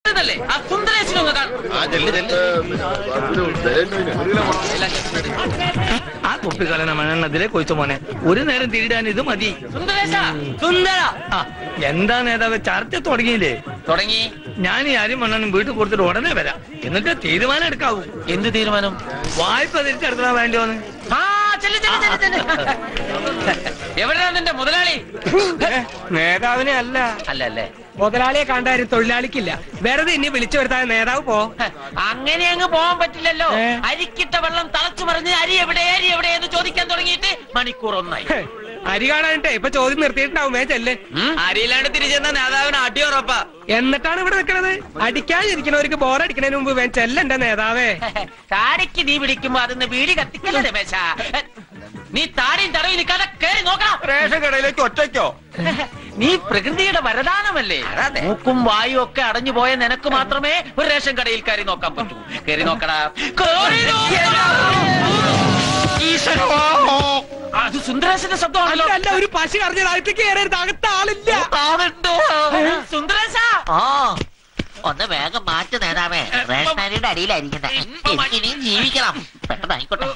ഇതല്ലേ ആ സുന്ദരേശനൊന്ന് ആ ചെല്ലു ചെല്ലു ആ കുപ്പിക്കലന മണ്ണെണ്ണത്തിലെ കൊയ്ത്തു മോനെ ഒരു നേരം തിരിടാൻ ഇത് മതി സുന്ദരേശ സുന്ദര ആ എന്താ നേതാവ് ചർച്ച തുടങ്ങിയില്ലേ തുടങ്ങി ഞാൻ ഈ അരി മണ്ണെണ്ണും വീട്ടിൽ കൊടുത്തിട്ട് ഉടനെ വരാം എന്നിട്ട് തീരുമാനം എടുക്കാവൂ എന്ത് തീരുമാനം വായ്പ തിരിച്ചെടുക്കാൻ വേണ്ടി വന്ന് ആ ചെല്ലു ചെല്ലു ചെല്ലു ചെല്ലു എവിടെയാണ് നിന്റെ മുതലാളി നേതാവിനെ അല്ല അല്ല അല്ലേ മുതലാളിയെ കണ്ടാരും തൊഴിലാളിക്കില്ല വെറുതെ ഇനി വിളിച്ചു വരുത്താൻ നേതാവ് പോ അങ്ങനെ അങ്ങ് പോകാൻ പറ്റില്ലല്ലോ ഏ? അരിക്കിട്ട വെള്ളം തളച്ചു മറിഞ്ഞ് അരി എവിടെ അരി എവിടെ എന്ന് ചോദിക്കാൻ തുടങ്ങിയിട്ട് മണിക്കൂർ ഒന്നായി ഹേ, അരി കാണാനിട്ടേ ഇപ്പൊ ചോദ്യം നിർത്തിയിട്ടുണ്ടാവും മേ ചെല്ല് അരിയിലാണ്ട് തിരിച്ചെന്ന നേതാവിന് അടിയുറപ്പാ എന്നിട്ടാണ് ഇവിടെ നിൽക്കണത് അടിക്കാതിരിക്കണവർക്ക് ബോറടിക്കണതിന് മുമ്പ് വേൻ ചെല്ലെന്റെ നേതാവേ താടിക്ക് നീ പിടിക്കുമ്പോ അതിന്ന് വീടി കത്തിക്കല്ലോ രമേശ നീ താടിയും തടവി നിൽക്കാതെ കേറി നോക്കണം റേഷൻ കടയിലേക്ക് ഒറ്റയ്ക്കോ നീ പ്രകൃതിയുടെ വരദാനമല്ലേ മൂക്കും വായും ഒക്കെ അടഞ്ഞു പോയ നിനക്ക് മാത്രമേ ഒരു റേഷൻ കടയിൽ കയറി നോക്കാൻ പറ്റൂ കയറി നോക്കടാ കേറി നോക്കടാ. അത് സുന്ദരേശന്റെ ശബ്ദമാണല്ലോ അല്ല അല്ല ഒരു പശു അറിഞ്ഞതായിട്ട് കയറരുത് അകത്ത് ആളില്ല ആളുണ്ടോ സുന്ദരേശ ആ ഒന്ന് വേഗം മാറ്റ് നേതാവേ റേഷനരിയുടെ അടിയിലായിരിക്കട്ടെ എനിക്കിനിയും ജീവിക്കണം പെട്ടെന്നായിക്കോട്ടെ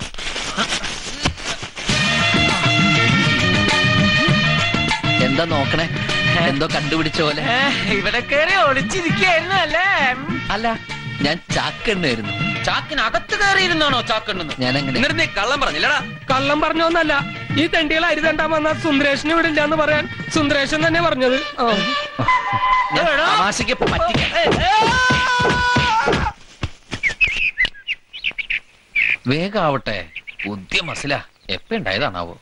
എന്താ നോക്കണേ എന്തോ കണ്ടുപിടിച്ച പോലെ ഏ, ഇവിടെ കയറി ഒളിച്ചിരിക്കായിരുന്നു അല്ലേ അല്ല ഞാൻ ചാക്കെണ്ണായിരുന്നു ചാക്കിനകത്ത് കയറിയിരുന്നാണോ ചാക്കുണ്ടെന്ന് ഞാൻ അങ്ങനെ എന്നിട്ട് നീ കള്ളം പറഞ്ഞില്ലടാ കള്ളം പറഞ്ഞോന്നല്ല ഈ തെണ്ടികൾ അരി തണ്ടാൻ വന്ന സുന്ദരേഷന് ഇവിടെ ഇല്ലാന്ന് പറയാൻ സുന്ദരേഷൻ തന്നെ പറഞ്ഞത് ആ. ഞാൻ തമാശയ്ക്ക് പറ്റിക്ക വേഗാവട്ടെ പുതിയ മസില എപ്പ ഉണ്ടായതാണാവോ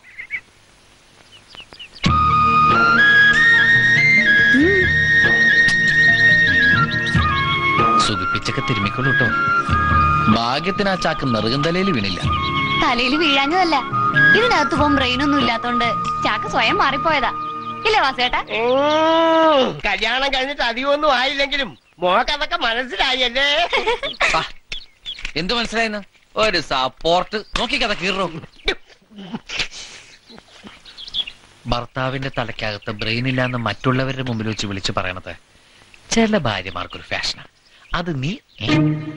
സുഖിപ്പിച്ചൊക്കെ തിരുമ്മിക്കൊള്ളൂ കേട്ടോ ഭാഗ്യത്തിന് ആ ചാക്ക് നെറുകം തലയിൽ വീണില്ല തലയിൽ വീഴാഞ്ഞതല്ല ഇതിനകത്ത് പോകാൻ ബ്രെയിനൊന്നും ഇല്ലാത്തോണ്ട് ചാക്ക സ്വയം മാറിപ്പോയതാ ഇല്ലേ വാസേട്ടാ കല്യാണം കഴിഞ്ഞിട്ട് അധികമൊന്നും ആയില്ലെങ്കിലും മോക്കതൊക്കെ മനസ്സിലായല്ലേ ആ, എന്ത് മനസ്സിലായിന്ന് ഒരു സപ്പോർട്ട് നോക്കിക്കഥ കീറോ ഭർത്താവിന്റെ തലയ്ക്കകത്ത് ബ്രെയിൻ ഇല്ലാന്ന് മറ്റുള്ളവരുടെ മുമ്പിൽ വെച്ച് വിളിച്ചു പറയണത് ചില ഭാര്യമാർക്കൊരു ഫാഷനാണ് അത് നീ ഏ?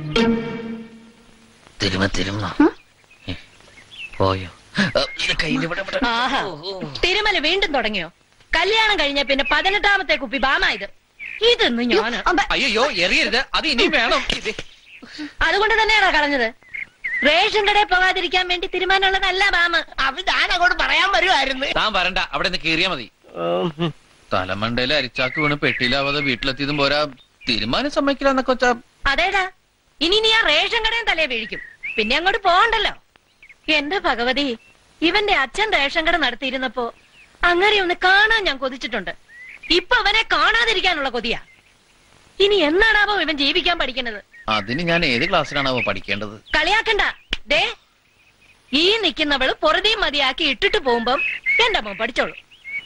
തിരുമ തിരുമ ഏ, പോയോ ഏ, ഇത് കയ്യിൽ ഇവിടെ ഇവിടെ. ആഹാ. തിരുമല വീണ്ടും തുടങ്ങിയോ കല്യാണം കഴിഞ്ഞ പിന്നെ പതിനെട്ടാമത്തെ കുപ്പി ബാമായത് ഇതൊന്നും ഞാൻ അയ്യോ എറിയരുത് അത് ഇനിയും വേണം ഇത് അതുകൊണ്ട് തന്നെയാണോ കളഞ്ഞത് റേഷൻ കടയിൽ പോകാതിരിക്കാൻ വേണ്ടി തീരുമാനമുള്ളതല്ല ബാമ അത് ഞാൻ അങ്ങോട്ട് പറയാൻ വരുമായിരുന്നു താൻ വരണ്ട അവിടെ നിന്ന് കീറിയാ മതി തലമണ്ടയില് അരിച്ചാക്ക് വീണ് പെട്ടിയിലാവാതെ വീട്ടിലെത്തിയതും പോരാ തീരുമാനം സമ്മതിക്കില്ല എന്നൊക്കെ വെച്ചാ അതേടാ ഇനി നീ ആ റേഷൻ കടയും തലേ വീഴിക്കും പിന്നെ അങ്ങോട്ട് പോകണ്ടല്ലോ എന്റെ ഭഗവതി ഇവന്റെ അച്ഛൻ റേഷൻ കട നടത്തിയിരുന്നപ്പോ അങ്ങനെ ഒന്ന് കാണാൻ ഞാൻ കൊതിച്ചിട്ടുണ്ട് ഇപ്പൊ അവനെ കാണാതിരിക്കാനുള്ള കൊതിയാ ഇനി എന്നാണാവോ ഇവൻ ജീവിക്കാൻ പഠിക്കുന്നത് അതിന് ഞാൻ ഏത് ക്ലാസ്സിലാണാവോ പഠിക്കേണ്ടത് കളിയാക്കണ്ട ദേ ഈ നിൽക്കുന്നവള് പൊറുതിയും മതിയാക്കി ഇട്ടിട്ട് പോകുമ്പം എന്റെ മോൻ പഠിച്ചോളൂ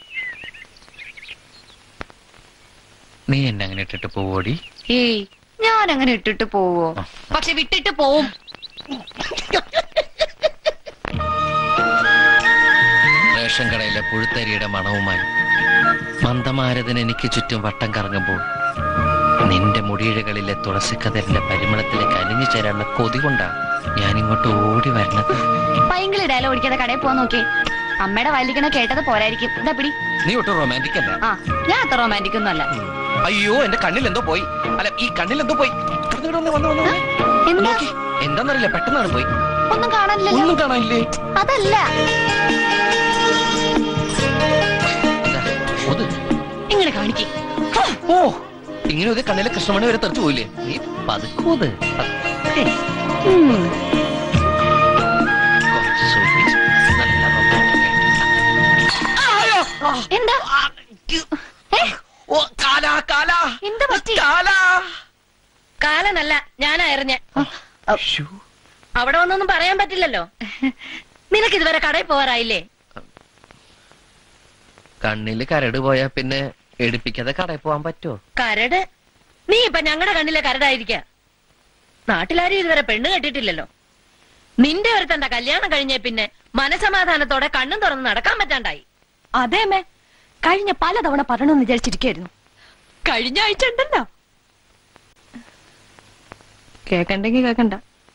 നീ എന്നെ അങ്ങനെ ഇട്ടിട്ട് പോവോടി ഏയ് ഞാൻ അങ്ങനെ ഇട്ടിട്ട് പോവോ പക്ഷെ വിട്ടിട്ട് പോവും റേഷൻ കടയിലെ പുഴുത്തരിയുടെ മണവുമായി മന്ദമാരതൻ എനിക്ക് ചുറ്റും വട്ടം കറങ്ങുമ്പോൾ നിന്റെ മുടിയിഴകളിലെ തുളസിക്കതറിന്റെ പരിമളത്തിലേക്ക് അലിഞ്ഞു ചേരാനുള്ള കൊതി കൊണ്ടാ ഞാൻ ഇങ്ങോട്ട് ഓടി വരണത് പൈങ്കിളി ഡയലോഗ് ഓടിക്കാതെ കടയിൽ പോവാൻ നോക്കേ അമ്മയുടെ വല്ലിക്കണ കേട്ടത് പോരായിരിക്കും ഇതാ പിടി നീ ഒട്ടും റൊമാൻറ്റിക് അല്ല ആ ഞാൻ അത്ര റൊമാൻറ്റിക് ഒന്നും അല്ല അയ്യോ എന്റെ കണ്ണിൽ എന്തോ പോയി അല്ല ഈ കണ്ണിൽ എന്തോ പോയി ഇങ്ങോട്ട് വന്ന് വന്ന് വന്ന് വന്ന്. എന്താ നോക്കി എന്താന്നറിയില്ല പെട്ടെന്നാണ് പോയി ഒന്നും കാണാനില്ലല്ലോ ഒന്നും കാണാനില്ലേ അതല്ല ഇതാ, ഒത്. ഇങ്ങനെ കാണിക്കേ ഓ ഇങ്ങനെ ഒരു കണ്ണിലെ കൃഷ്ണമണി വരെ തെറിച്ചു പോയില്ലേ നീ പതുക്കൂത് ഉം. കുറച്ച് സൂക്ഷിച്ച്. നല്ല romantic ആയിട്ട്. എന്താ ഏ? ഓ, കാലാ, കാലാ. എന്താ പറ്റി കാലാ. കാലനല്ല ഞാനാ എറിഞ്ഞ ശ്ശോ. അവിടെ ഒന്നൊന്നും പറയാൻ പറ്റില്ലല്ലോ നിനക്ക് ഇതുവരെ കടയിൽ പോകാറായില്ലേ കണ്ണില് കരട് പോയാ പിന്നെ എടുപ്പിക്കാതെ കടയിൽ പോവാൻ പറ്റുമോ കരട് നീ ഇപ്പൊ ഞങ്ങളുടെ കണ്ണിലെ കരടായിരിക്ക നാട്ടിലാരും ഇതുവരെ പെണ്ണ് കെട്ടിട്ടില്ലല്ലോ നിന്റെ ഒരുത്തന്റെ കല്യാണം കഴിഞ്ഞേ പിന്നെ മനസമാധാനത്തോടെ കണ്ണും തുറന്ന് നടക്കാൻ പറ്റാണ്ടായി അതെ അമ്മേ കഴിഞ്ഞ പലതവണ പറയണമെന്ന് വിചാരിച്ചിരിക്കായിരുന്നു കഴിഞ്ഞ ആഴ്ച ഉണ്ടല്ലോ കേക്കണ്ടെങ്കി കേക്കണ്ട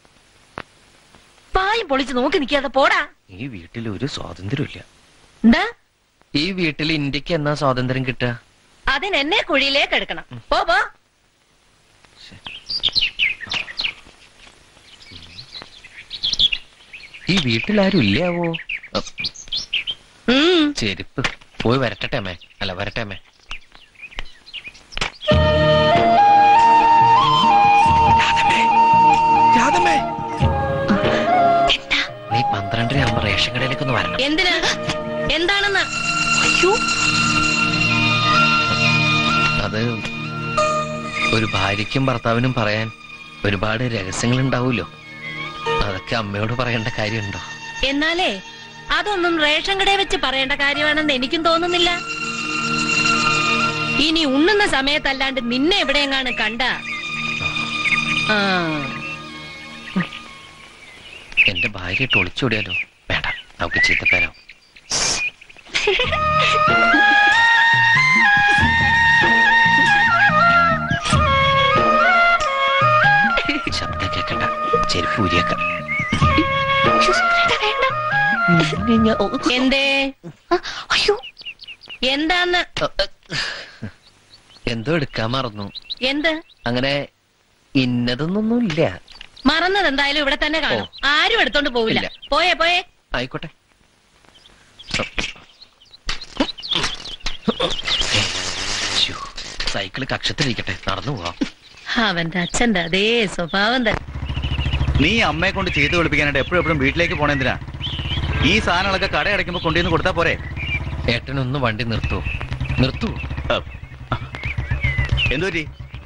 പായും പൊളിച്ച് നോക്കി നിക്കാതെ പോടാ ഈ വീട്ടിൽ ഒരു സ്വാതന്ത്ര്യമില്ല എന്താ ഈ വീട്ടിൽ ഇന്ത്യക്ക് എന്നാ സ്വാതന്ത്ര്യം കിട്ടുക അതിന് എന്നെ കുഴിയിലേക്ക് എടുക്കണം പോ പോ ഈ വീട്ടിൽ ആരും ഇല്ലാവോ അ, ഉം ചെരുപ്പ് പോയി വരട്ടെ അമ്മേ അല്ല വരട്ടെ അമ്മേ രാധമ്മേ നീ പന്ത്രണ്ടര ആകുമ്പോ റേഷൻ കടയിലേക്ക് ഒന്ന് വരണം എന്തിനാ എന്താണെന്ന് അത് ഒരു ഭാര്യയ്ക്കും ഭർത്താവിനും പറയാൻ ഒരുപാട് രഹസ്യങ്ങൾ ഉണ്ടാവുമല്ലോ അതൊക്കെ അമ്മയോട് പറയേണ്ട കാര്യമുണ്ടോ എന്നാലേ അതൊന്നും റേഷൻ കടയിൽ വെച്ച് പറയേണ്ട കാര്യമാണെന്ന് എനിക്കും തോന്നുന്നില്ല ഇനി ഉണ്ണുന്ന സമയത്തല്ലാണ്ട് നിന്നെ എവിടെയെങ്ങാണ് കണ്ട ആ എന്റെ ഭാര്യയിട്ട് ഒളിച്ചോടിയാലോ വേണ്ട നമുക്ക് ചീത്തപ്പേരാവും ശബ്ദം കേക്കണ്ട ചെരുപ്പ് ഊരിയേക്കാം എന്തേ അയ്യോ എന്താന്ന് എന്തോ എടുക്കാൻ മറന്നു എന്ത് അങ്ങനെ ഇന്നതൊന്നൊന്നും ഇല്ല മറന്നത് എന്തായാലും ഇവിടെ തന്നെ കാണും ആരും എടുത്തോണ്ട് പോവില്ല ഇല്ല. പോയേ പോയേ ആയിക്കോട്ടെ ശ്ശോ, സൈക്കിള് കക്ഷത്തിലിരിക്കട്ടെ നടന്നു പോവാം അവന്റെ അച്ഛന്റെ അതേ സ്വഭാവം തന്നെ നീ അമ്മയെ കൊണ്ട് ചെയ്ത് വിളിപ്പിക്കാനായിട്ട് എപ്പോഴും എപ്പോഴും വീട്ടിലേക്ക് പോണെന്തിനാ ഈ സാധനങ്ങളൊക്കെ കട അടയ്ക്കുമ്പോ കൊണ്ടുവന്ന് കൊടുത്താ പോരെ ഏട്ടനൊന്ന് വണ്ടി നിർത്തൂ നിർത്തൂ എന്തുപറ്റി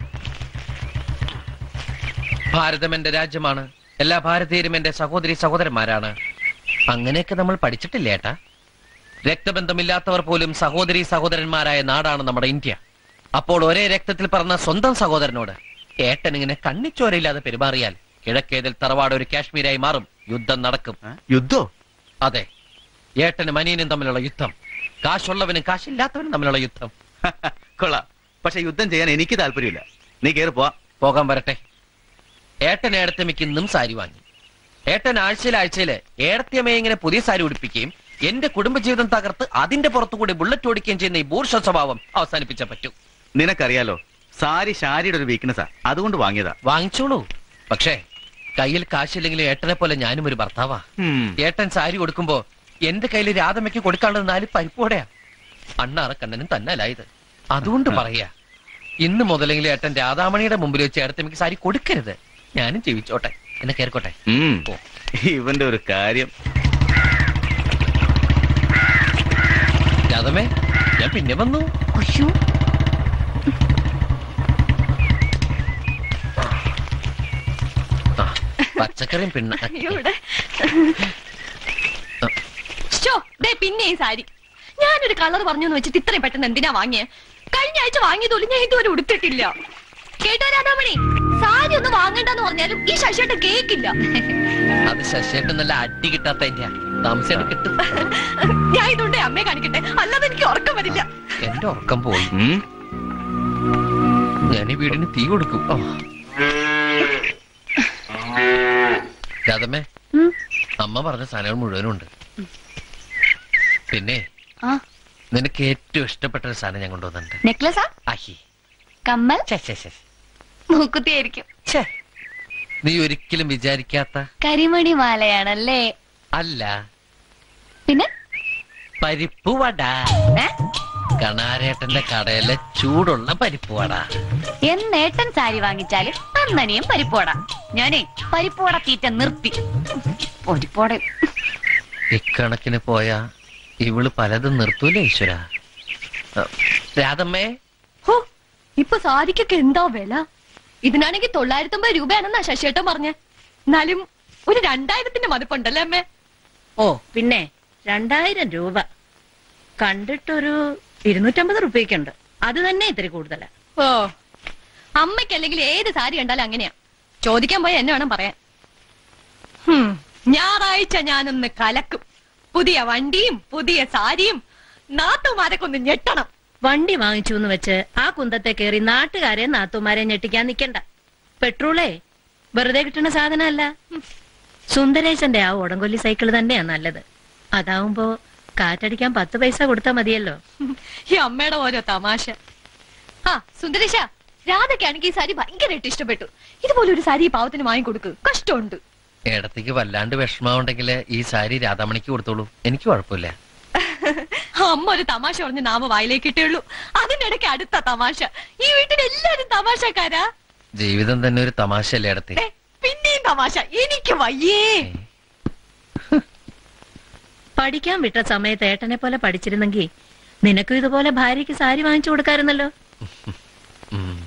ഭാരതം എന്റെ രാജ്യമാണ് എല്ലാ ഭാരതീയരും എന്റെ സഹോദരി സഹോദരന്മാരാണ് അങ്ങനെയൊക്കെ നമ്മൾ പഠിച്ചിട്ടില്ല ഏട്ടാ രക്തബന്ധമില്ലാത്തവർ പോലും സഹോദരി സഹോദരന്മാരായ നാടാണ് നമ്മുടെ ഇന്ത്യ അപ്പോൾ ഒരേ രക്തത്തിൽ പറഞ്ഞ സ്വന്തം സഹോദരനോട് ഏട്ടൻ ഇങ്ങനെ കണ്ണിച്ചോരയില്ലാതെ പെരുമാറിയാൽ കിഴക്കേതിൽ തറവാട് ഒരു കാശ്മീരായി മാറും യുദ്ധം നടക്കും യുദ്ധോ അതെ ഏട്ടനും അനിയനും തമ്മിലുള്ള യുദ്ധം കാശുള്ളവനും കാശില്ലാത്തവനും തമ്മിലുള്ള യുദ്ധം കൊള്ളാം പക്ഷെ യുദ്ധം ചെയ്യാൻ എനിക്ക് താല്പര്യമില്ല നീ കയറി പോവാ പോകാൻ വരട്ടെ ഏട്ടൻ ഏടത്തമ്മയ്ക്ക് ഇന്നും സാരി വാങ്ങി ഏട്ടൻ ആഴ്ചയിൽ ആഴ്ചയില് ഏടത്തിയമ്മയെ ഇങ്ങനെ പുതിയ സാരി ഉടുപ്പിക്കുകയും എന്റെ കുടുംബജീവിതം തകർത്ത് അതിന്റെ പുറത്തുകൂടി ബുള്ളറ്റ് ഓടിക്കുകയും ചെയ്യുന്ന ഈ ബൂർഷ സ്വഭാവം അവസാനിപ്പിച്ച പറ്റൂ നിനക്കറിയാലോ സാരി ശാരിയുടെ ഒരു വീക്ക്നെസ്സാ അതുകൊണ്ട് വാങ്ങിയതാ വാങ്ങിച്ചോളൂ പക്ഷേ കയ്യിൽ കാശില്ലെങ്കിലും ഏട്ടനെ പോലെ ഞാനും ഒരു ഭർത്താവാ ഉം. ഏട്ടൻ സാരി കൊടുക്കുമ്പോ എന്റെ കയ്യിൽ രാധമ്മയ്ക്ക് കൊടുക്കാനുള്ളത് നാല് പരിപ്പോടെയാ അണ്ണാറ കണ്ണനും തന്നലായത് അതുകൊണ്ട് പറയാ ഇന്ന് മുതലെങ്കിലും ഏട്ടൻ രാധാമണിയുടെ മുമ്പിൽ വെച്ച് ഏടത്തമ്മയ്ക്ക് സാരി കൊടുക്കരുത് ഞാനും ജീവിച്ചോട്ടെ എന്നെ കേറിക്കോട്ടെ ഉം. ഓ. ഇവന്റെ ഒരു കാര്യം രാധമേ ഞാൻ പിന്നെ വന്നു അയ്യോ ആ, പച്ചക്കറിയും പിന്നെ ഇവിടെ ശോ, ദേ പിന്നെ ഈ സാരി ഞാനൊരു കളർ പറഞ്ഞു വെച്ചിട്ട് ഇത്രയും പെട്ടെന്ന് എന്തിനാ വാങ്ങിയേ കഴിഞ്ഞ ആഴ്ച വാങ്ങിയതുപോലും ഞാൻ ഇതുവരെ ഉടുത്തിട്ടില്ല കേട്ടോ രാധാമണി സാരി ഒന്നും വാങ്ങണ്ടെന്ന് പറഞ്ഞാലും ഈ ശശിയുടെ കേക്കില്ല അത് ശശിയേട്ടൻ നല്ല അടി കിട്ടാത്ത എന്റെയാ താമസിയായിട്ട് കിട്ടും ഞാൻ ഇതുകൊണ്ട് അമ്മയെ കാണിക്കട്ടെ അല്ലാതെ എനിക്ക് ഉറക്കം വരില്ല എന്റെ ഉറക്കം പോയി ഉം. ഞാൻ ഈ വീടിന് തീ കൊടുക്കും ഓ. രാധമ്മേ ഉം. അമ്മ പറഞ്ഞ സാധനങ്ങൾ മുഴുവനും ഉണ്ട് പിന്നെ ആ നിനക്ക് ഏറ്റവും ഇഷ്ടപ്പെട്ട ഒരു സാധനം ഞാൻ കൊണ്ടുവന്നിട്ടുണ്ട് നെക്ലസാ ആഹി കമ്മൽ ഛെ, ഛെ, ഛെ. മൂക്കുത്തിയായിരിക്കും ഛെ. നീ ഒരിക്കലും വിചാരിക്കാത്ത കരിമണി മാലയാണല്ലേ അല്ല പിന്നെ പരിപ്പ് വട ഏ? കണാരേട്ടന്റെ കടയിലെ ചൂടുള്ള പരിപ്പ് വട എന്നേട്ടൻ സാരി വാങ്ങിച്ചാല് അന്നനിയും പരിപ്പോട ഞാനേ പരിപ്പോട തീറ്റ നിർത്തി പരിപ്പോട ഇക്കണക്കിന് പോയ ഇവള് പലതും നിർത്തൂലേ ഈശ്വര രാധമ്മേ ഹോ ഇപ്പൊ സാരിക്കൊക്കെ എന്താ വില ഇതിനാണെങ്കിൽ തൊള്ളായിരത്തി അമ്പത് രൂപയാണെന്നാ ശശിയേട്ടൻ പറഞ്ഞ എന്നാലും ഒരു രണ്ടായിരത്തിന്റെ മതിപ്പുണ്ടല്ലേ അമ്മേ ഓ പിന്നെ രണ്ടായിരം രൂപ കണ്ടിട്ടൊരു ഇരുന്നൂറ്റമ്പത് റുപ്യക്കുണ്ട് അത് തന്നെ ഇത്തിരി കൂടുതലാ ഓ അമ്മയ്ക്ക് അല്ലെങ്കിൽ ഏത് സാരി കണ്ടാലും അങ്ങനെയാ ചോദിക്കാൻ പോയ എന്നെ വേണം പറയാൻ ഹും, ഞായറാഴ്ച ഞാനൊന്ന് കലക്കും പുതിയ വണ്ടിയും പുതിയ സാരിയും നാട്ടുമാരൊക്കെ ഒന്ന് ഞെട്ടണം വണ്ടി വാങ്ങിച്ചു എന്ന് വെച്ച് ആ കുന്തത്തെ കയറി നാട്ടുകാരെ നാത്തുമാരെ ഞെട്ടിക്കാൻ നിക്കണ്ട പെട്രോളേ വെറുതെ കിട്ടുന്ന സാധനമല്ല സുന്ദരേശന്റെ ആ ഓടംകൊല്ലി സൈക്കിൾ തന്നെയാ നല്ലത് അതാവുമ്പോ കാറ്റടിക്കാൻ പത്ത് പൈസ കൊടുത്താ മതിയല്ലോ ഈ അമ്മയുടെ ഓരോ തമാശ ആ സുന്ദരേശ രാധയ്ക്കാണെങ്കിൽ ഈ സാരി ഭയങ്കരമായിട്ട് ഇഷ്ടപ്പെട്ടു ഇതുപോലെ ഒരു സാരി ഈ പാവത്തിന് വാങ്ങിക്കൊടുക്ക് കഷ്ടമുണ്ട് ഇടത്തേക്ക് വല്ലാണ്ട് വിഷമാവുണ്ടെങ്കിൽ ഈ സാരി രാധാമണിക്ക് കൊടുത്തോളൂ എനിക്ക് കുഴപ്പമില്ല അമ്മ ഒരു തമാശ പറഞ്ഞ് നാമ വായിലേക്ക് ഇട്ടേയുള്ളൂ അതിനിടയ്ക്ക് അടുത്ത തമാശ ഈ വീട്ടിൽ എല്ലാരും തമാശക്കാരാ ജീവിതം തന്നെ ഒരു തമാശയല്ലേ ഇടത്തെ ദേ, പിന്നെയും തമാശ എനിക്ക് വയ്യേ പഠിക്കാൻ വിട്ട സമയത്ത് ഏട്ടനെ പോലെ പഠിച്ചിരുന്നെങ്കിൽ നിനക്കും ഇതുപോലെ ഭാര്യയ്ക്ക് സാരി വാങ്ങിച്ചു കൊടുക്കാറുന്നല്ലോ ഉം.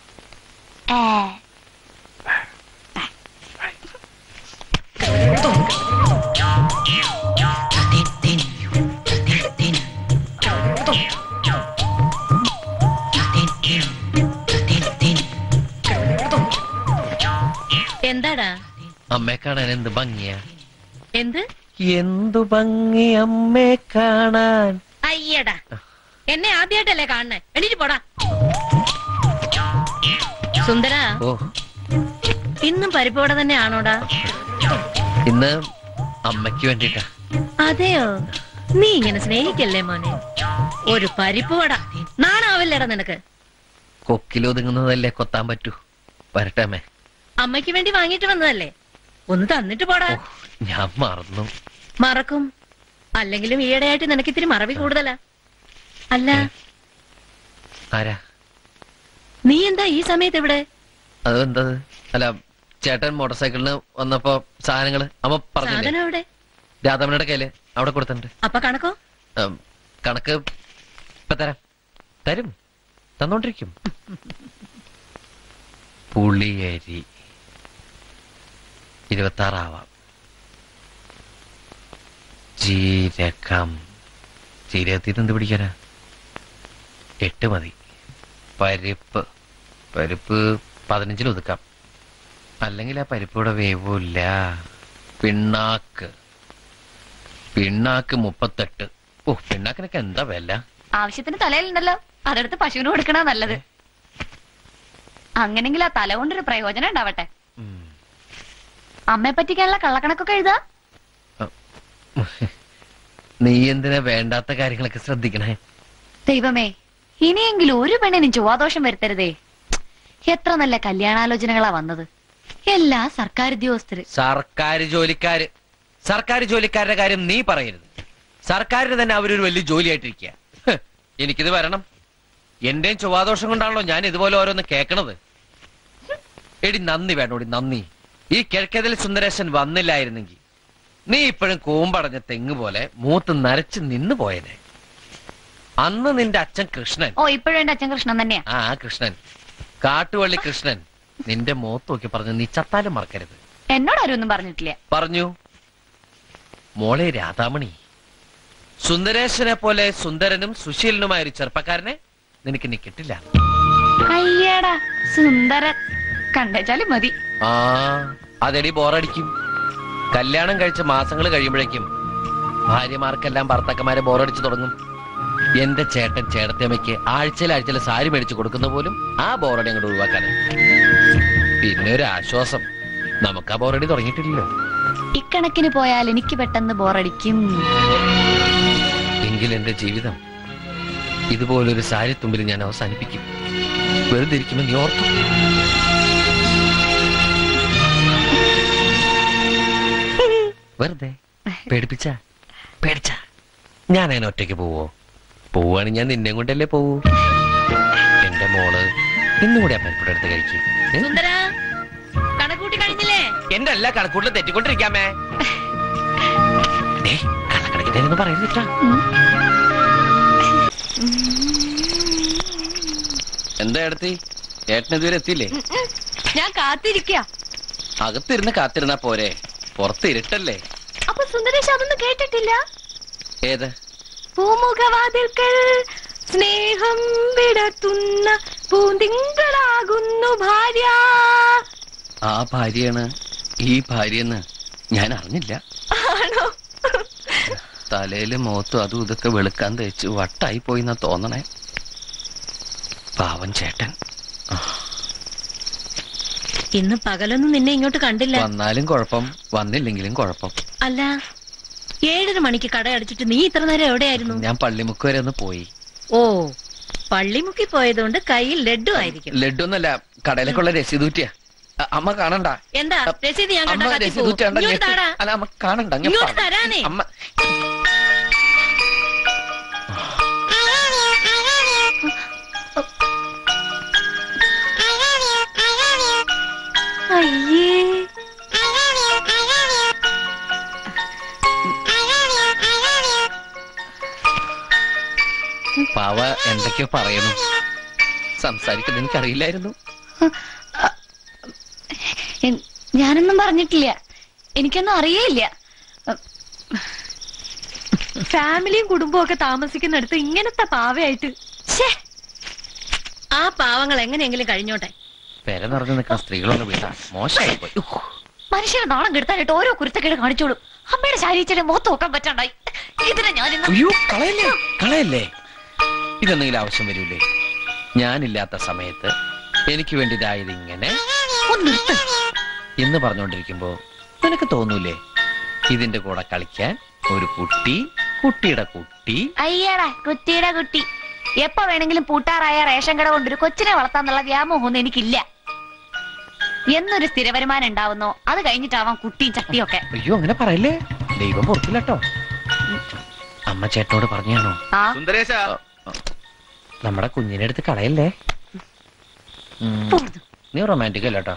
എന്താടാ അമ്മയെ കാണാൻ എന്ത് ഭംഗിയാ എന്ത് എന്തു ഭംഗി അമ്മയെ കാണാൻ അയ്യടാ എന്നെ ആദ്യമായിട്ടല്ലേ കാണണേ എണീറ്റ് പോടാ സുന്ദര ഓ ഇന്നും പരിപ്പോടെ തന്നെ ആണോടാ ഇന്ന് അമ്മയ്ക്ക് വേണ്ടിട്ടാ അതെയോ നീ ഇങ്ങനെ സ്നേഹിക്കല്ലേ മോനെ ഒരു പരിപ്പ് വട നാണാവില്ലടാ നിനക്ക് കൊക്കിലൊതുങ്ങുന്നതല്ലേ കൊത്താൻ പറ്റൂ വരട്ടെ അമ്മേ അമ്മയ്ക്ക് വേണ്ടി വാങ്ങിയിട്ട് വന്നതല്ലേ ഒന്ന് തന്നിട്ട് പോടാ ഓ, ഞാൻ മറന്നു മറക്കും അല്ലെങ്കിലും ഈയിടെയായിട്ട് നിനക്ക് ഇത്തിരി മറവി കൂടുതലാ അല്ല ആരാ നീ എന്താ ഈ സമയത്ത് ഇവിടെ അത് എന്തത് അല്ല ചേട്ടൻ മോട്ടോർ സൈക്കിളിന് വന്നപ്പോ സാധനങ്ങള് അമ്മ പറഞ്ഞില്ലേ സാധനം എവിടെ രാധാമണിയുടെ കയ്യില് അവിടെ കൊടുത്തിട്ടുണ്ട് അപ്പൊ കണക്കോ ഉം, കണക്ക് ഇപ്പൊ തരാം തരും തന്നോണ്ടിരിക്കും പുളിയരി ഇരുപത്താറാവാം ജീരകം ജീരകത്തിൽ എന്ത് പിടിക്കാനാ എട്ട് മതി പരിപ്പ് പരിപ്പ് പതിനഞ്ചിൽ ഒതുക്കാം അല്ലെങ്കിൽ ആ പരിപ്പ് ഇവിടെ വേവില്ല പിണ്ണാക്ക് പിണ്ണാക്ക് മുപ്പത്തെട്ട് ഓ പിണ്ണാക്കിനൊക്കെ എന്താ വില ആവശ്യത്തിന് തലയിലുണ്ടല്ലോ അതെടുത്ത് പശുവിന് കൊടുക്കണ നല്ലത് അങ്ങനെങ്കിൽ ആ തല കൊണ്ടൊരു പ്രയോജനം ഉണ്ടാവട്ടെ ഉം. അമ്മയെ പറ്റിക്കാനുള്ള കള്ളക്കണക്കൊക്കെ എഴുതാ നീ എന്തിനാ വേണ്ടാത്ത കാര്യങ്ങളൊക്കെ ശ്രദ്ധിക്കണേ ദൈവമേ ഇനിയെങ്കിലും ഒരു പെണ്ണിനും ചൊവ്വാദോഷം വരുത്തരുതേ എത്ര നല്ല കല്യാണാലോചനകളാ വന്നത് എല്ലാ സർക്കാർ ഉദ്യോഗസ്ഥര് സർക്കാർ ജോലിക്കാര് സർക്കാർ ജോലിക്കാരുടെ കാര്യം നീ പറയരുത് സർക്കാരിന് തന്നെ അവരൊരു വലിയ ജോലിയായിട്ടിരിക്കുക ഹ്, എനിക്കിത് വരണം എന്റെയും ചൊവ്വാദോഷം കൊണ്ടാണല്ലോ ഞാൻ ഇതുപോലെ ഓരോന്ന് കേക്കണത് എടി നന്ദി വേണോടി നന്ദി ഈ കിഴക്കേതിൽ സുന്ദരേശൻ വന്നില്ലായിരുന്നെങ്കിൽ നീ ഇപ്പോഴും കൂമ്പടഞ്ഞ തെങ്ങ് പോലെ മൂത്ത് നരച്ച് നിന്നു പോയനെ അന്ന് നിന്റെ അച്ഛൻ കൃഷ്ണൻ ഓ ഇപ്പോഴും എന്റെ അച്ഛൻ കൃഷ്ണൻ തന്നെയാ ആ കൃഷ്ണൻ കാട്ടുവള്ളി കൃഷ്ണൻ നിന്റെ മുഖത്ത് നോക്കി പറഞ്ഞു നീ ചത്താലും മറക്കരുത് എന്നോട് ആരും ഒന്നും പറഞ്ഞിട്ടില്ല പറഞ്ഞു മോളെ രാധാമണി സുന്ദരേശനെ പോലെ സുന്ദരനും സുശീലനുമായ ഒരു ചെറുപ്പക്കാരനെ നിനക്ക് ഇനി കിട്ടില്ല അയ്യടാ സുന്ദരൻ കണ്ടേച്ചാലും മതി ആ അതെടി ബോറടിക്കും കല്യാണം കഴിച്ച മാസങ്ങൾ കഴിയുമ്പോഴേക്കും ഭാര്യമാർക്കെല്ലാം ഭർത്താക്കന്മാരെ ബോറടിച്ചു തുടങ്ങും എന്റെ ചേട്ടൻ ചേട്ടത്തിയമ്മയ്ക്ക് ആഴ്ചയിൽ ആഴ്ചയിൽ സാരി മേടിച്ചു കൊടുക്കുന്ന പോലും ആ ബോറടി അങ്ങോട്ട് ഒഴിവാക്കാനാണ് പിന്നെ ഒരു ആശ്വാസം നമുക്ക് ആ ബോറടി തുടങ്ങിയിട്ടില്ലല്ലോ ഇക്കണക്കിന് പോയാൽ എനിക്ക് പെട്ടെന്ന് ബോറടിക്കും എങ്കിൽ എന്റെ ജീവിതം ഇതുപോലൊരു സാരി തുമ്പിൽ ഞാൻ അവസാനിപ്പിക്കും വെറുതെ ഇരിക്കുമെന്ന് നീ ഓർത്തു വെറുതെ പേടിപ്പിച്ച പേടിച്ച ഞാൻ അതിനെ ഒറ്റയ്ക്ക് പോവോ പോവാണെങ്കിൽ ഞാൻ നിന്നെ കൊണ്ടല്ലേ പോവൂ എന്റെ മോള് ഇന്നും കൂടി ആ പരിപ്പിടെ അടുത്ത് കഴിക്കും സുന്ദര കണക്കൂട്ടി കഴിഞ്ഞില്ലേ എന്റെ എല്ലാ കണക്കൂട്ടിലും തെറ്റിക്കൊണ്ടിരിക്കാമേ കണക്കണക്കിട്ടൊന്നും പറയുന്നിട്ടാ എന്താ എടുത്തി ഏട്ടൻ ഇതുവരെ എത്തിയില്ലേ ഞാൻ കാത്തിരിക്ക അകത്തിരുന്ന് കാത്തിരുന്നാ പോരെ പുറത്ത് ഇരുട്ടല്ലേ അപ്പൊ സുന്ദരേഷ് അതൊന്നും കേട്ടിട്ടില്ല ഏത് പൂമുഖവാതിൽക്കൽ സ്നേഹം വിടത്തുന്ന പൂന്തിങ്കളാകുന്നു ഭാര്യ ആ ഭാര്യയാണ് ഈ ഭാര്യയെന്ന് ഞാൻ അറിഞ്ഞില്ല ആണോ തലയില് മുഖത്തും അതും ഇതൊക്കെ വെളുക്കാൻ തേച്ച് വട്ടായി പോയി എന്നാ തോന്നണേ പാവൻ ചേട്ടൻ ഇന്ന് പകലൊന്നും നിന്നെ ഇങ്ങോട്ട് കണ്ടില്ല വന്നാലും കുഴപ്പം വന്നില്ലെങ്കിലും കുഴപ്പം അല്ല ഏഴര മണിക്ക് കട അടച്ചിട്ട് നീ ഇത്ര നേരം എവിടെയായിരുന്നു ഞാൻ പള്ളിമുക്ക് വരെ ഒന്ന് പോയി ഓ പള്ളിമുക്കി പോയതുകൊണ്ട് കയ്യിൽ ലഡ്ഡു ആയിരിക്കും ലഡ്ഡൊന്നല്ല കടയിലേക്കുള്ള രസീത് ഊറ്റിയ അമ്മ കാണണ്ട എന്താ രസീത് ഞാൻ കണ്ട അമ്മ രസീത് ഊറ്റി കണ്ടാ ഇങ്ങോട്ട് ഞെട്ടും. താടാ അല്ല അമ്മ കാണണ്ട ഞാൻ ഇങ്ങോട്ട് പറഞ്ഞു. തരാനേ അമ്മ അയ്യേ പാവ എന്തൊക്കെയോ പറയുന്നു സംസാരിക്കുന്നത് എനിക്കറിയില്ലായിരുന്നു എൻ- ഞാനൊന്നും പറഞ്ഞിട്ടില്ല എനിക്കൊന്നും അറിയേയില്ല ഫാമിലിയും കുടുംബവും ഒക്കെ താമസിക്കുന്നിടത്ത് ഇങ്ങനത്തെ പാവയായിട്ട് ഛേ ആ പാവങ്ങൾ എങ്ങനെയെങ്കിലും കഴിഞ്ഞോട്ടെ പെര നിറഞ്ഞു നിൽക്കുന്ന സ്ത്രീകളുള്ള വീട്ടാ മോശമായി പോയി ഉഹ്. മനുഷ്യരെ നാണം കെടുത്താനായിട്ട് ഓരോ കുരുത്തക്കേട് കാണിച്ചോളൂ അമ്മയുടെ ശാരീരിച്ചിലെ മുഖത്ത് നോക്കാൻ പറ്റാണ്ടായി ഇതിനെ ഞാൻ ഇന്ന് അയ്യോ കളയല്ലേ കളയല്ലേ ഇതെന്തെങ്കിലും ആവശ്യം വരൂലേ ഞാനില്ലാത്ത സമയത്ത് എനിക്ക് വേണ്ടി ഇതായത് ഇങ്ങനെ ഒന്ന് നിർത്ത് എന്ന് പറഞ്ഞുകൊണ്ടിരിക്കുമ്പോ നിനക്ക് തോന്നൂലേ ഇതിന്റെ കൂടെ കളിക്കാൻ ഒരു കുട്ടി കുട്ടിയുടെ കുട്ടി അയ്യടാ കുട്ടിയുടെ കുട്ടി എപ്പോ വേണമെങ്കിലും പൂട്ടാറായ റേഷൻ കട കൊണ്ടൊരു കൊച്ചിനെ വളർത്താന്നുള്ള വ്യാമോഹമൊന്നും എനിക്കില്ല എന്നൊരു സ്ഥിര വരുമാനം ഉണ്ടാവുന്നോ അത് കഴിഞ്ഞിട്ടാവാം കുട്ടിയും ചട്ടിയും ഒക്കെ അയ്യോ അങ്ങനെ പറയല്ലേ ദൈവം പുറത്തില്ലട്ടോ അമ്മ ചേട്ടനോട് പറഞ്ഞാണോ ആ സുന്ദരേശ നമ്മുടെ കുഞ്ഞിനെ അടുത്ത് കളയല്ലേ ഉം. നീ റൊമാൻറ്റിക് അല്ലട്ടോ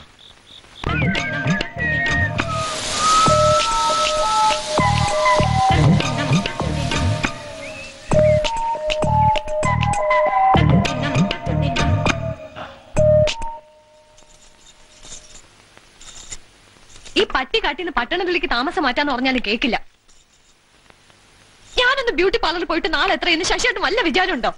ഈ പട്ടി കാട്ടിന്ന് പട്ടണത്തിലേക്ക് താമസം മാറ്റാന്ന് പറഞ്ഞാലും കേക്കില്ല ഞാനൊന്ന് ബ്യൂട്ടി പാർലറിൽ പോയിട്ട് നാളെ എത്രയെന്ന് ശശിയേട്ടൻ വല്ല വിചാരമുണ്ടോ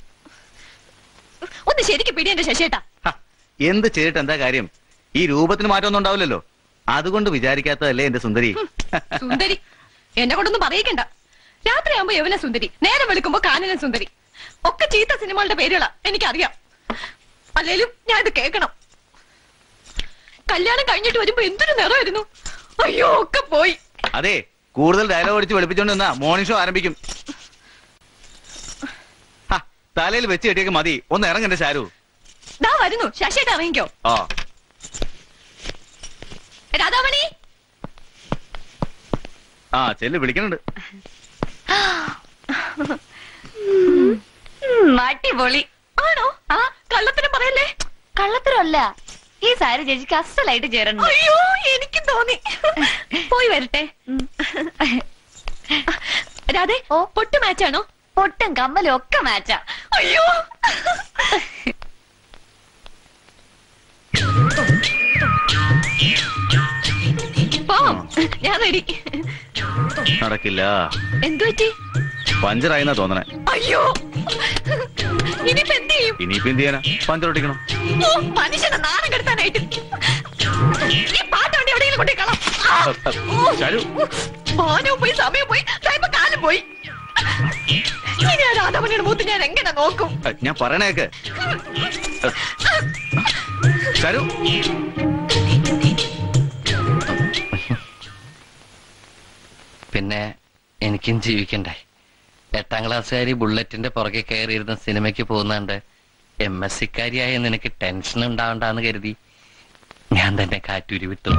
ഒന്ന് ശരിക്ക് പിടി എന്റെ ശശിയേട്ടാ ഹ, എന്ത് ചെയ്തിട്ട് എന്താ കാര്യം ഈ രൂപത്തിന് മാറ്റമൊന്നും ഉണ്ടാവില്ലല്ലോ അതുകൊണ്ട് വിചാരിക്കാത്തതല്ലേ എന്റെ സുന്ദരി സുന്ദരി എന്നെ കൊണ്ടൊന്നും പറയിക്കണ്ട രാത്രിയാകുമ്പോ യവന സുന്ദരി നേരം വെളുക്കുമ്പോ കാനന സുന്ദരി ഒക്കെ ചീത്ത സിനിമകളുടെ പേരുകളാ എനിക്കറിയാം അല്ലേലും ഞാൻ ഇത് കേൾക്കണം കല്യാണം കഴിഞ്ഞിട്ട് വരുമ്പോ എന്തൊരു നിറമായിരുന്നു അയ്യോ ഒക്കെ പോയി അതെ കൂടുതൽ ഡയലോഗ് അടിച്ച് വെളുപ്പിച്ചോണ്ട് നിന്നാ മോർണിംഗ് ഷോ ആരംഭിക്കും ഹ, തലയിൽ വെച്ച് കെട്ടിയൊക്കെ മതി ഒന്ന് ഇറങ്ങന്റെ ശാരു ദാ വരുന്നു ശശിയേട്ട ഇറങ്ങിക്കോ ഓ രാധാമണി ആ ചെല്ല് വിളിക്കുന്നുണ്ട് അടിപൊളി ആണോ ആ കള്ളത്തിനും പറയല്ലേ കള്ളത്തിനല്ല ഈ സാരി ചേച്ചിക്ക് അസലായിട്ട് ചേരണം അയ്യോ എനിക്കും തോന്നി പോയി വരട്ടെ രാധേ ഓ പൊട്ട് മാച്ചാണോ പൊട്ടും കമ്മലും ഒക്കെ മാച്ചാ അയ്യോ പോവാം ഞാൻ റെഡി നടക്കില്ല എന്തു പറ്റി പഞ്ചറായിന്നാ തോന്നണേ അയ്യോ ഇനിയിപ്പോ എന്ത് ചെയ്യും ഇനിയിപ്പോ എന്ത് ചെയ്യാനാ പഞ്ചറൊട്ടിക്കണം ഓ, മനുഷ്യനെ നാണം കെടുത്താനായിട്ട് ഈ പാട്ട് വണ്ടി എവിടെയെങ്കിലും കൊണ്ടേ കളാം ശാരു മാനവും പോയി സമയം പോയി ദാ ഇപ്പൊ കാലം പോയി ഇനി ആ രാധാമണിയുടെ മൂത്ത് ഞാൻ എങ്ങനെ നോക്കും അ, ഞാൻ പറയണേക്ക് ശാരു പിന്നെ എനിക്കും ജീവിക്കണ്ടേ എട്ടാം ക്ലാസ്സുകാരി ബുള്ളറ്റിന്റെ പുറകെ കയറിയിരുന്ന സിനിമയ്ക്ക് പോകുന്നുണ്ട് എം എസ് സിക്കാരിയായ നിനക്ക് ടെൻഷൻ ഉണ്ടാവണ്ടെന്ന് കരുതി ഞാൻ തന്നെ കാറ്റൂരി വിട്ടു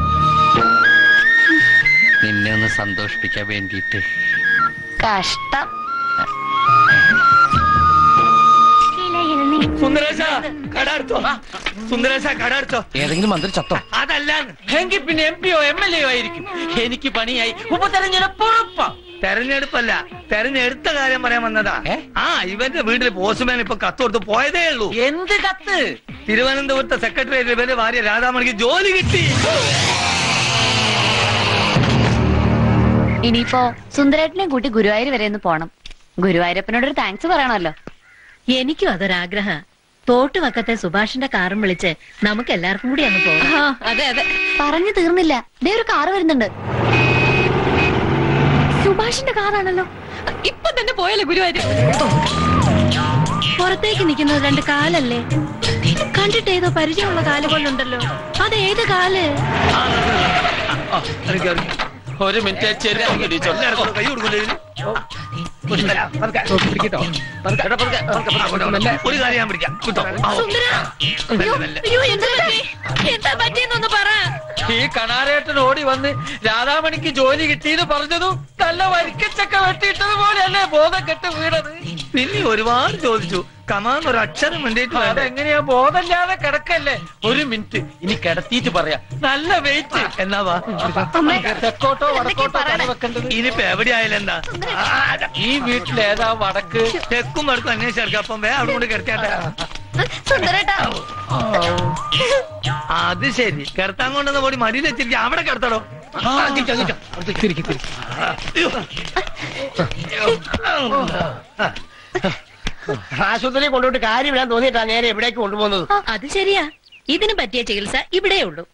നിന്നെ ഒന്ന് സന്തോഷിപ്പിക്കാൻ വേണ്ടിയിട്ട് കഷ്ടം സുന്ദരേശ കട അടുത്തോ സുന്ദരേശ കട അടുത്തോ ഏതെങ്കിലും മന്ത്രി ചത്തോ അതല്ല എങ്കിൽ പിന്നെ എം പിയോ എം എൽ എയോ ആയിരിക്കും എനിക്ക് പണിയായി ഉപതെരഞ്ഞെടുപ്പ് ഉറപ്പാ തെരഞ്ഞെടുപ്പല്ല തെരഞ്ഞെടുത്ത കാര്യം പറയാൻ വന്നതാ ഏ? ആ ഇവന്റെ വീട്ടിൽ പോസ്റ്റ്മാൻ ഇപ്പൊ കത്ത് കൊടുത്ത് പോയതേ ഉള്ളൂ എന്ത് കത്ത് തിരുവനന്തപുരത്തെ സെക്രട്ടേറിയറ്റ് ഇവന്റെ ഭാര്യ രാധാമണിക്ക് ജോലി കിട്ടി ഇനിയിപ്പോ സുന്ദരേട്ടനെ കൂട്ടി ഗുരുവായൂർ വരെ ഒന്ന് പോണം ഗുരുവായൂരപ്പനോടൊരു താങ്ക്സ് പറയണമല്ലോ എനിക്കും അതൊരാഗ്രഹ തോട്ടുവക്കത്തെ സുഭാഷിന്റെ കാറും വിളിച്ച് നമുക്ക് എല്ലാവർക്കും കൂടി അങ്ങ് പോകാം അതെ അതെ പറഞ്ഞു തീർന്നില്ല ദേ ഒരു കാറ് വരുന്നുണ്ട് സുഭാഷിന്റെ കാറാണല്ലോ ഇപ്പൊ തന്നെ പോയല്ലോ ഗുരുവായൂർ പുറത്തേക്ക് നിൽക്കുന്നത് രണ്ട് കാലല്ലേ കണ്ടിട്ട് ഏതോ പരിചയമുള്ള കാല് പോലുണ്ടല്ലോ അത് ഏത് കാല് ആ, ഇറങ്ങി, ഇറങ്ങി. ഒരു മിനിറ്റ് ചെറിയ ഒന്ന് ഇറങ്ങ്, കൈ കൊടുക്കൂലേ ഇതിന്? പിടിക്കട്ടോ ഒരു കാര്യം ഞാൻ പിടിക്കാം കിട്ടോ ആ, ഓ. സുന്ദര അയ്യോ അയ്യോ എന്താ പറ്റി എന്താ പറ്റിയെന്നൊന്ന് പറ ഈ കണാരേട്ടൻ ഓടി വന്ന് രാധാമണിക്ക് ജോലി കിട്ടിയെന്ന് പറഞ്ഞതും നല്ല വരിക്കച്ചക്ക വെട്ടിയിട്ടത് പോലെയല്ലേ ബോധം കെട്ട് വീണത് പിന്നെ ഒരുപാട് ചോദിച്ചു കമാന്ന് ഒരു അക്ഷരം വേണ്ടിയിട്ട് വേണ്ടേ അതെങ്ങനെയാ ബോധമില്ലാതെ കിടക്കല്ലേ ഒരു മിനിറ്റ് ഇനി കിടത്തിയിട്ട് പറയാ നല്ല വെയിറ്റ് എന്നാ വാ അമ്മേ തെക്കോട്ടോ എന്തൊക്കെയാ വടക്കോട്ടോ പറയണേ? തല വെക്കേണ്ടത് ഇനിയിപ്പോ എവിടെ ആയാലും എന്താ ഈ വീട്ടിൽ ഏതാ വടക്ക് തെക്കും വടക്കും അന്വേഷിച്ചെടുക്കാം അപ്പം വേ അവിടെ കൊണ്ട് കിടത്തിയാട്ടെ സുന്ദരേട്ടാ അത് ശരി കിടത്താൻ കൊണ്ടുവന്ന പൊടി മടിയിൽ വെച്ചിരിക്കും അവിടെ കിടത്തടോ തിരിക്കി തിരിക്കി ആശുപത്രിയിൽ കൊണ്ടുപോയിട്ട് കാര്യമില്ലാൻ തോന്നിയിട്ടാ നേരെ എവിടേക്ക് കൊണ്ടുപോകുന്നത് അത് ശരിയാ ഇതിന് പറ്റിയ ചികിത്സ ഇവിടെ ഉള്ളൂ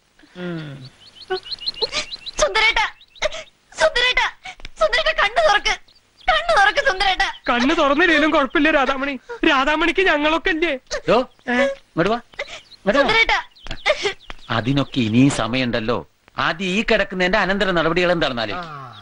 സുന്ദരേട്ടാ സുന്ദരേട്ടാ സുന്ദരേട്ടാ കണ്ണു തുറക്ക് കണ്ണു തുറക്ക് സുന്ദരേട്ടാ കണ്ണ് തുറന്നില്ലേലും കുഴപ്പമില്ല രാധാമണി രാധാമണിക്ക് ഞങ്ങളൊക്കെ ഇല്ലേ ദോ, ഇങ്ങോട്ട് വാ ഇങ്ങോട്ട് വാ. സുന്ദരേട്ടാ അതിനൊക്കെ ഇനിയും സമയമുണ്ടല്ലോ ആദ്യം ഈ കിടക്കുന്നതിന്റെ അനന്തര നടപടികൾ എന്താണെന്നാലേ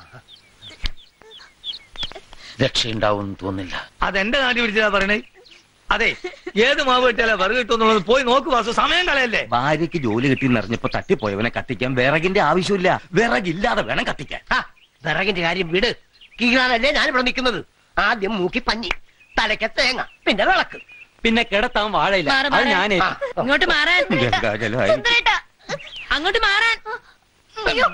രക്ഷയുണ്ടാവും തോന്നില്ല അതെന്റെ നാട്ടി പിടിച്ചതാ പറയണേ അതെ ഏത് മാവ് കിട്ടിയാലാ വിറക് കിട്ടുമെന്നുള്ളത് പോയി നോക്ക് വാസു സമയം കളയല്ലേ ഭാര്യയ്ക്ക് ജോലി കിട്ടിയെന്നറിഞ്ഞപ്പോ തട്ടിപ്പോയവനെ കത്തിക്കാൻ വിറകിന്റെ ആവശ്യമില്ല വിറകില്ലാതെ വേണം കത്തിക്കാൻ ആ, വിറകിന്റെ കാര്യം വിട് കീഴാനല്ലേ ഞാനിവിടെ നിൽക്കുന്നത് ആദ്യം മൂക്കി പഞ്ഞി തലയ്ക്ക് തേങ്ങ പിന്നെ വിളക്ക് പിന്നെ കിടത്താൻ വാഴയില്ല മാറ്, അത് മാറ്. ഞാനേ ആ, ഇങ്ങോട്ട് മാറാൻ ഗംഗാജലമായി സുന്ദരേട്ടാ അങ്ങോട്ട് മാറാൻ അയ്യോ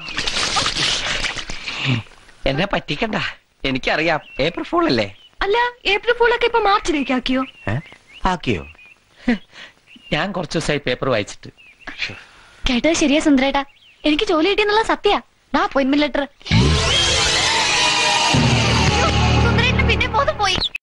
എന്നെ പറ്റിക്കണ്ട എനിക്കറിയാം ഏപ്രിൽ ഫോൾ അല്ലേ അല്ല ഏപ്രിൽ ഫൂളൊക്കെ ഇപ്പൊ മാർച്ചിലേക്ക് ആക്കിയോ ഏ? ആക്കിയോ ഞാൻ കുറച്ചു ദിവസമായി പേപ്പർ വായിച്ചിട്ട് കേട്ടത് ശരിയാ സുന്ദരേട്ടാ എനിക്ക് ജോലി കിട്ടിയെന്നുള്ള സത്യ അപ്പോയിന്റ്മെന്റ് ലെറ്റർ സുന്ദരേട്ടന് പിന്നെ ബോധം പോയി